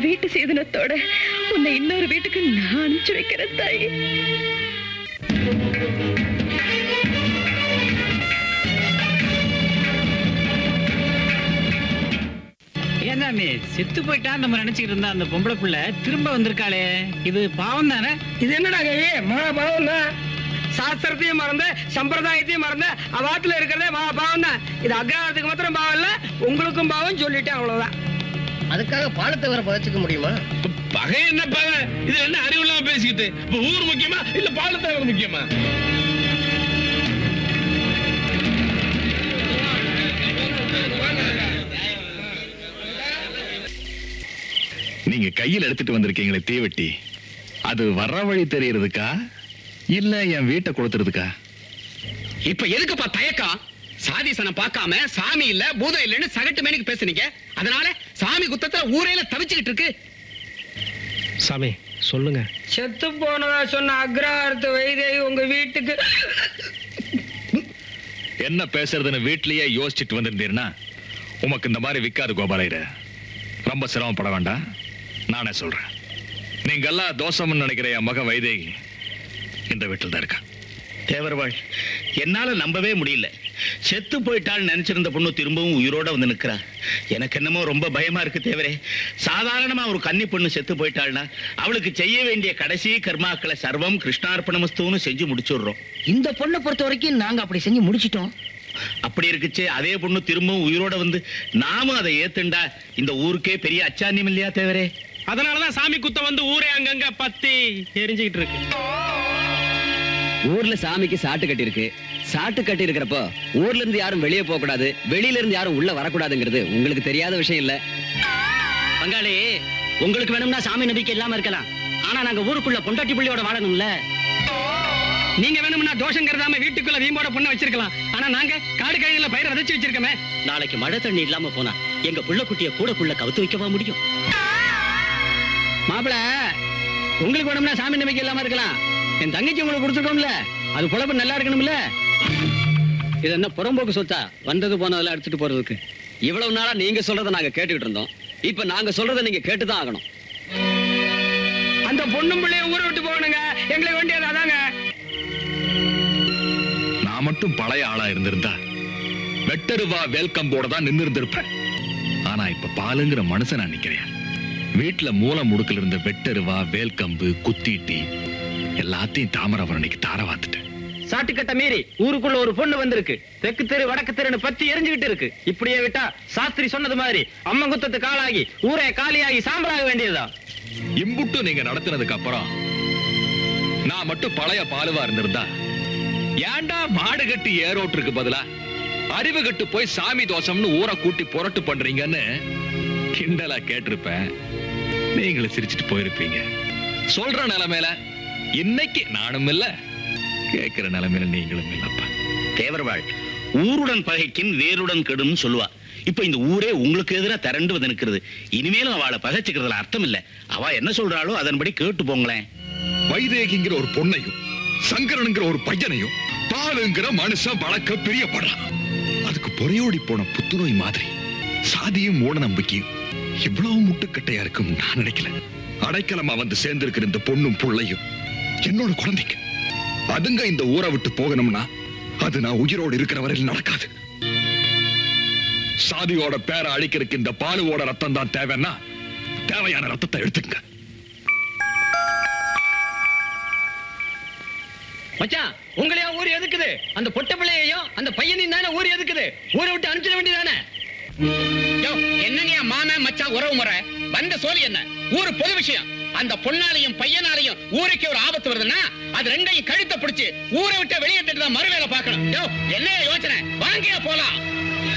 வீட்டு சீதனத்தோட உன்னை இன்னொரு வீட்டுக்கு நான் அனுப்பிச்சு வைக்கிறேன் தாயி ஏன் சாமி செத்து போயிட்டான்னு நம்ம நினைச்சுக்கிட்டு இருந்தா அந்த பொம்பளை புள்ள திரும்ப வந்திருக்காளே இது பாவம் தானே இது என்னடா கவி மகாபாவம் தான் சாஸ்திரத்தையும் மறந்த சம்பிரதாயத்தையும் மறந்த அவாத்துல இருக்கிறதே மகாபாவம் தான் இது அக்ரஹாரத்துக்கு மாத்திரம் பாவம் இல்ல உங்களுக்கும் பாவம் சொல்லிட்டேன் அவ்வளவுதான் அதுக்காக பாலத்தை வர பதச்சுக்க முடியுமா பகை என்ன பகை இது என்ன அறிவு இல்லாம பேசிக்கிட்டு இப்ப ஊர் முக்கியமா இல்ல பாலத்தேவர் முக்கியமா நீங்க கையில் எடுத்துட்டு வந்திருக்கீங்களே தீவெட்டி அது வர்ற வழி தெரியறதுக்கா இல்ல என் வீட்டை கொடுத்துறதுக்கா இப்ப எதுக்குப்பா தயக்கம் சாதிசனம் பார்க்காம சாமி இல்ல பூதம் இல்லன்னு சகட்டு மேனிக்கு பேசுனீங்க அதனால சாமி குத்தத்துல ஊரேல தவிச்சுக்கிட்டு இருக்கு சாமி சொல்லுங்க செத்து போனதா சொன்ன அக்ரஹாரத்து வைதேகி உங்க வீட்டுக்கு என்ன பேசுறதுன்னு வீட்லயே யோசிச்சுட்டு வந்திருந்தீங்கன்னா உமக்கு இந்த மாதிரி விக்காது கோபாலையர ரொம்ப சிரமப்பட வேண்டாம் நானே சொல்றேன் நீங்க எல்லாம் தோஷம்னு நினைக்கிற என் மக வைதேகி இந்த வீட்டில் தான் இருக்கா தேவர்வாள் என்னால நம்பவே முடியல செத்து போயிட்டாள் நினைச்சிருந்த பொண்ணு திரும்பவும் உயிரோட வந்து நிக்கிறா எனக்கு என்னமோ ரொம்ப பயமா இருக்கு தேவரே சாதாரணமா ஒரு கன்னி பொண்ணு செத்து போயிட்டாள்னா அவளுக்கு செய்ய வேண்டிய கடைசி கர்மாக்களை சர்வம் கிருஷ்ணார்ப்பணமஸ்துன்னு செஞ்சு முடிச்சுடுறோம் இந்த பொண்ணை பொறுத்த வரைக்கும் நாங்க அப்படி செஞ்சு முடிச்சிட்டோம் அப்படி இருக்குச்சே அதே பொண்ணு திரும்பவும் உயிரோட வந்து நாமும் அதை ஏத்துண்டா இந்த ஊருக்கே பெரிய அச்சான்யம் இல்லையா தேவரே அதனாலதான் சாமி குத்தம் வந்து ஊரே அங்கங்க பத்தி எரிஞ்சுக்கிட்டு இருக்கு ஊர்ல சாமிக்கு சாட்டு கட்டி இருக்கு சாட்டு கட்டி இருக்கிறப்போ ஊர்ல இருந்து யாரும் வெளியே போக கூடாது வெளியில இருந்து யாரும் உள்ள வரக்கூடாதுங்கிறது உங்களுக்கு தெரியாத விஷயம் இல்ல பங்காளி உங்களுக்கு வேணும்னா சாமி நம்பிக்கை இல்லாம இருக்கலாம் ஆனா நாங்க ஊருக்குள்ள பொண்டாட்டி புள்ளியோட வாழணும்ல நீங்க வேணும்னா தோஷம் கருதாம வீட்டுக்குள்ள வீம்போட பொண்ணு வச்சிருக்கலாம் ஆனா நாங்க காடு கழிவுல பயிரை விதைச்சு வச்சிருக்கோமே நாளைக்கு மழை தண்ணி இல்லாம போனா எங்க புள்ள குட்டிய கூடக்குள்ள கவுத்து வைக்கவா முடியும் மாப்பிள உங்களுக்கு வேணும்னா சாமி நம்பிக்கை இல்லாம இருக்கலாம் என் தங்கச்சி உங்களுக்கு கொடுத்துருக்கோம்ல அது பொழப்பு நல்லா இருக்கணும்ல இது என்ன புறம்போக்கு சொத்தா வந்தது போனதெல்லாம் எடுத்துட்டு போறதுக்கு இவ்வளவு நாளா நீங்க சொல்றத நாங்க கேட்டுக்கிட்டு இருந்தோம் இப்ப நாங்க சொல்றத நீங்க கேட்டுதான் ஆகணும் அந்த பொண்ணும் பிள்ளைய ஊரை விட்டு போகணுங்க எங்களுக்கு வேண்டியது அதாங்க நான் மட்டும் பழைய ஆளா இருந்திருந்தா வெட்டருவா வேல்கம்போட தான் நின்னு இருந்திருப்பேன் ஆனா இப்ப பாலுங்கிற மனுஷன் நான் நிக்கிறேன் வீட்டுல மூல முடுக்கல இருந்த வெட்டருவா வேல்கம்பு குத்தீட்டி எல்லாத்தையும் தாமரபரணிக்கு தாரவாத்துட்டேன் சாட்டுக்கட்ட மீறி ஊருக்குள்ள ஒரு பொண்ணு வந்திருக்கு தெற்கு தெரு வடக்கு தெருன்னு பத்தி எரிஞ்சுகிட்டு இருக்கு இப்படியே விட்டா சாஸ்திரி சொன்னது மாதிரி அம்மங்குத்தத்துக்கு ஆளாகி ஊரே காலியாகி சாம்பலாக வேண்டியதா இம்புட்டு நீங்க நடத்தினதுக்கு அப்புறம் நான் மட்டும் பழைய பாலுவா இருந்திருந்தா ஏன்டா மாடு கட்டி ஏரோட்டுருக்கு பதிலா அறிவு கட்டு போய் சாமி தோஷம்னு ஊரை கூட்டி புரட்டு பண்றீங்கன்னு கிண்டலா கேட்டிருப்பேன் நீங்களும் சிரிச்சிட்டு போயிருப்பீங்க சொல்ற நிலைமையில இன்னைக்கு நானும் இல்ல கேட்கிற நிலைமையில நீங்களும் இல்லப்பா தேவர்வாள் ஊருடன் பகைக்கின் வேருடன் கெடும் சொல்லுவா இப்ப இந்த ஊரே உங்களுக்கு எதிரா திரண்டு வந்து நிக்கிறது இனிமேலும் அவளை பகைச்சுக்கிறதுல அர்த்தம் இல்ல அவ என்ன சொல்றாளோ அதன்படி கேட்டு போங்களேன் வைதேகிங்கிற ஒரு பொண்ணையும் சங்கரனுங்கிற ஒரு பையனையும் பாலுங்கிற மனுஷன் வளர்க்க பிரியப்படுறான் அதுக்கு பொறையோடி போன புத்துநோய் மாதிரி சாதியும் மூட நம்பிக்கையும் இவ்வளவு முட்டுக்கட்டையா இருக்கும் நான் நினைக்கல அடைக்கலமா வந்து சேர்ந்திருக்கிற இந்த பொண்ணும் புள்ளையும் என்னோட குழந்தைங்க அதுங்க இந்த ஊரை விட்டு போகணும்னா அது நான் உயிரோடு இருக்கிற வரையில் நடக்காது சாதியோட பேரை அழிக்கிறதுக்கு இந்த பாலுவோட ரத்தம் தான் தேவைன்னா தேவையான ரத்தத்தை எடுத்துங்க மச்சான் உங்களையா ஊர் எதுக்குது அந்த பொட்ட பிள்ளையையும் அந்த பையனையும் தானே ஊர் எதுக்குது ஊரை விட்டு அனுப்பிச்சிட வேண்டியதானே என்னங்க மாமன் மச்சான் உறவு முறை வந்த சோழி என்ன ஊரு பொது விஷயம் அந்த பொண்ணாலையும் பையனாலையும் ஊருக்கு ஒரு ஆபத்து வருதுன்னா அது ரெண்டையும் கழுத்தை பிடிச்சு ஊரை விட்டு வெளியே தான் மறுவேலை பார்க்கணும் யோ, என்ன யோசனை வாங்கியா போலாம்